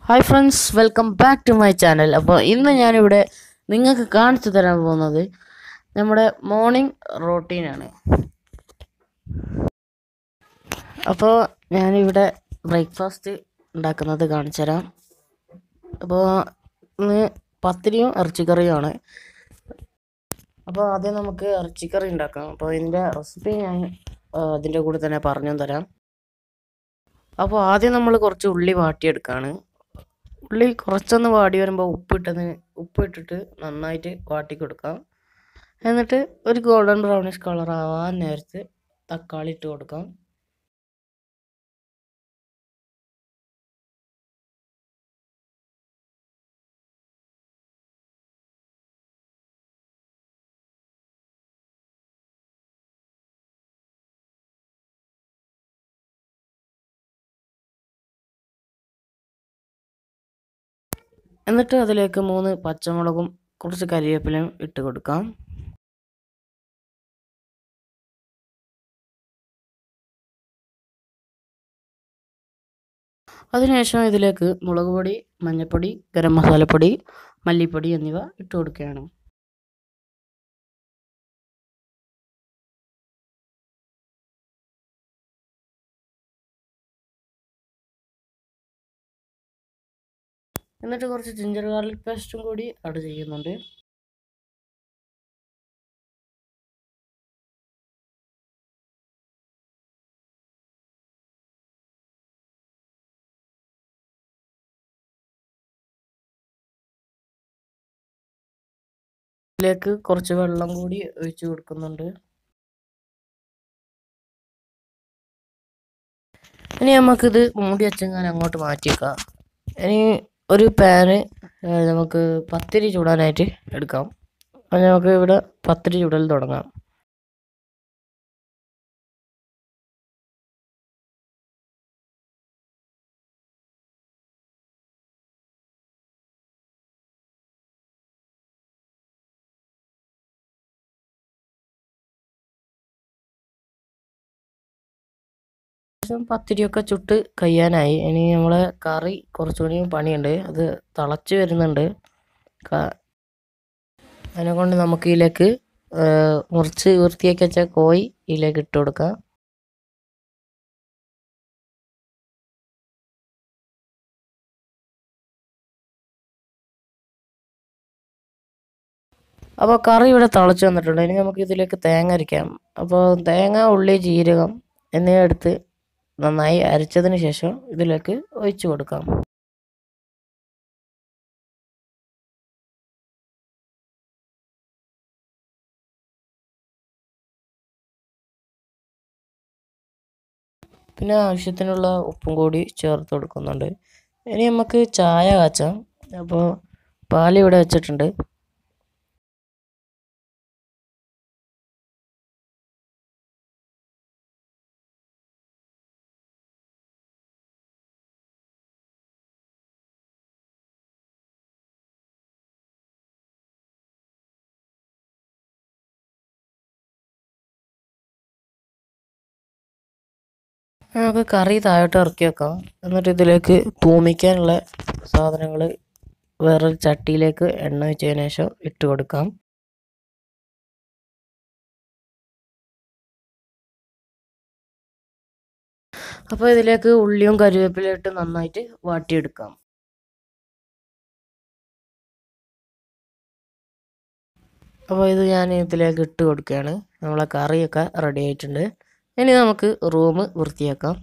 hi friends welcome back to my channel അപ്പോൾ ഇന്ന് ഞാനിവിടെ നിങ്ങൾക്ക് കാണിച്ചു തരാൻ പോകുന്നത് നമ്മുടെ മോർണിംഗ് റൊട്ടീനാണ് അപ്പോൾ ഞാനിവിടെ ബ്രേക്ക്ഫാസ്റ്റ് ഉണ്ടാക്കുന്നത് കാണിച്ചു തരാം അപ്പോൾ ഇന്ന് പത്തിരിയും ഇറച്ചിക്കറിയുമാണ് അപ്പോൾ ആദ്യം നമുക്ക് ഇറച്ചിക്കറി ഉണ്ടാക്കാം അപ്പോൾ ഇതിൻ്റെ റെസിപ്പി ഞാൻ ആ, അതിൻ്റെ കൂടെ തന്നെ പറഞ്ഞു തരാം അപ്പോൾ ആദ്യം നമ്മൾ കുറച്ച് ഉള്ളി വാട്ടിയെടുക്കുകയാണ് ഉള്ളി കുറച്ചൊന്ന് വാടി വരുമ്പോൾ ഉപ്പിട്ടതിന് ഉപ്പിട്ടിട്ട് നന്നായിട്ട് വാട്ടി കൊടുക്കാം എന്നിട്ട് ഒരു ഗോൾഡൻ ബ്രൗണിഷ് കളർ ആവാൻ നേരത്ത് തക്കാളി ഇട്ട് കൊടുക്കാം എന്നിട്ട് അതിലേക്ക് മൂന്ന് പച്ചമുളകും കുറച്ച് കരിവേപ്പിലയും ഇട്ട് കൊടുക്കാം അതിനുശേഷം ഇതിലേക്ക് മുളക് പൊടി മഞ്ഞൾപ്പൊടി ഗരം മസാലപ്പൊടി മല്ലിപ്പൊടി എന്നിവ ഇട്ട് കൊടുക്കുകയാണ് എന്നിട്ട് കുറച്ച് ജിഞ്ചർ ഗാർലിക് പേസ്റ്റും കൂടി ആഡ് ചെയ്യുന്നുണ്ട് ഇതിലേക്ക് കുറച്ച് വെള്ളം കൂടി ഒഴിച്ചു കൊടുക്കുന്നുണ്ട് ഇനി നമുക്കിത് മൂടി വെച്ചെങ്ങാൻ അങ്ങോട്ട് മാറ്റി വെക്കാം ഇനി ഒരു പാന് നമുക്ക് പത്തിരി ചൂടാനായിട്ട് എടുക്കാം അപ്പോൾ നമുക്ക് ഇവിടെ പത്തിരി ചുടൽ തുടങ്ങാം ശേഷം പത്തിരിയൊക്കെ ചുട്ട് കഴിയാനായി ഇനി നമ്മളെ കറി കുറച്ചുകൂടി പണിയുണ്ട് അത് തിളച്ച് വരുന്നുണ്ട് ക- അതിനെ കൊണ്ട് നമുക്ക് ഇതിലേക്ക് മുറിച്ച് വൃത്തിയാക്കി വെച്ച കോഴി ഇതിലേക്ക് ഇട്ട് കൊടുക്കാം അപ്പോൾ കറി ഇവിടെ തിളച്ച് വന്നിട്ടുണ്ട് ഇനി നമുക്ക് ഇതിലേക്ക് തേങ്ങ അരയ്ക്കാം അപ്പോൾ തേങ്ങ ഉള്ളി ജീരകം എന്നിവ എടുത്ത് നന്നായി അരച്ചതിന് ശേഷം ഇതിലേക്ക് ഒഴിച്ചു കൊടുക്കാം പിന്നെ ആവശ്യത്തിനുള്ള ഉപ്പും കൂടി ചേർത്ത് കൊടുക്കുന്നുണ്ട് ഇനി നമുക്ക് ചായ കാച്ചാം അപ്പോൾ പാൽ ഇവിടെ വെച്ചിട്ടുണ്ട് നമുക്ക് കറി താഴോട്ട് ഇറക്കി വെക്കാം എന്നിട്ട് ഇതിലേക്ക് തൂമിക്കാനുള്ള സാധനങ്ങൾ വേറൊരു ചട്ടിയിലേക്ക് എണ്ണ വെച്ചതിന് ശേഷം ഇട്ട് കൊടുക്കാം അപ്പോൾ ഇതിലേക്ക് ഉള്ളിയും കറിവേപ്പിലയും ഇട്ട് നന്നായിട്ട് വാട്ടിയെടുക്കാം അപ്പോൾ ഇത് ഞാൻ ഇതിലേക്ക് ഇട്ട് കൊടുക്കുകയാണ് നമ്മളെ കറിയൊക്കെ റെഡി ആയിട്ടുണ്ട് ഇനി നമുക്ക് റൂം വൃത്തിയാക്കാം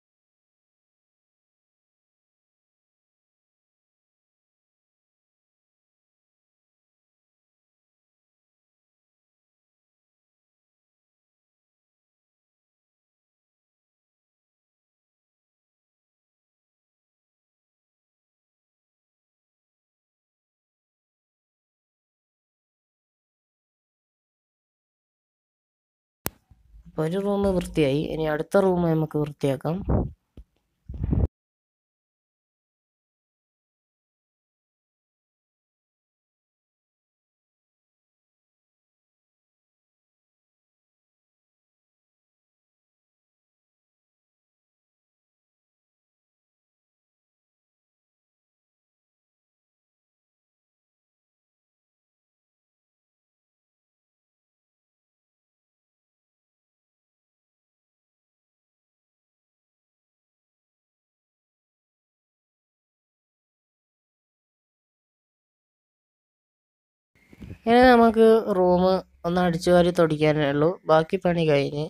അപ്പോൾ ഒരു റൂം വൃത്തിയായി ഇനി അടുത്ത റൂം നമുക്ക് വൃത്തിയാക്കാം ഇനി നമുക്ക് റൂം ഒന്ന് അടിച്ചു വാരി തുടയ്ക്കാനേ ഉള്ളൂ ബാക്കി പണി കഴിഞ്ഞ്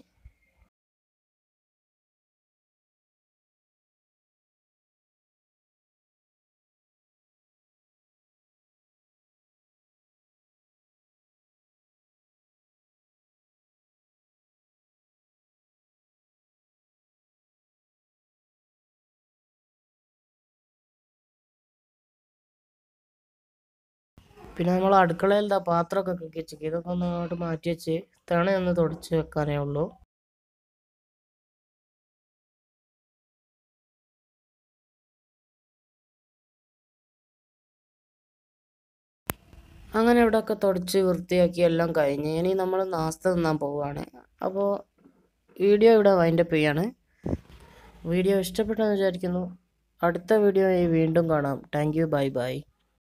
പിന്നെ നമ്മൾ അടുക്കളയിൽ ദാ പാത്രമൊക്കെ കഴുകി വെച്ചേക്ക് ഇതൊക്കെ ഒന്ന് അങ്ങോട്ട് മാറ്റി വെച്ച് തണ ഒന്ന് തുടച്ച് വെക്കാനേ ഉള്ളൂ അങ്ങനെ ഇവിടെയൊക്കെ തുടച്ച് വൃത്തിയാക്കി എല്ലാം കഴിഞ്ഞ് ഇനി നമ്മൾ നാസ്ത തിന്നാൻ പോവുകയാണ് അപ്പോൾ വീഡിയോ ഇവിടെ വൈൻഡപ്പ് ചെയ്യാണ് വീഡിയോ ഇഷ്ടപ്പെട്ടെന്ന് വിചാരിക്കുന്നു അടുത്ത വീഡിയോ വീണ്ടും കാണാം താങ്ക് യു ബൈ ബൈ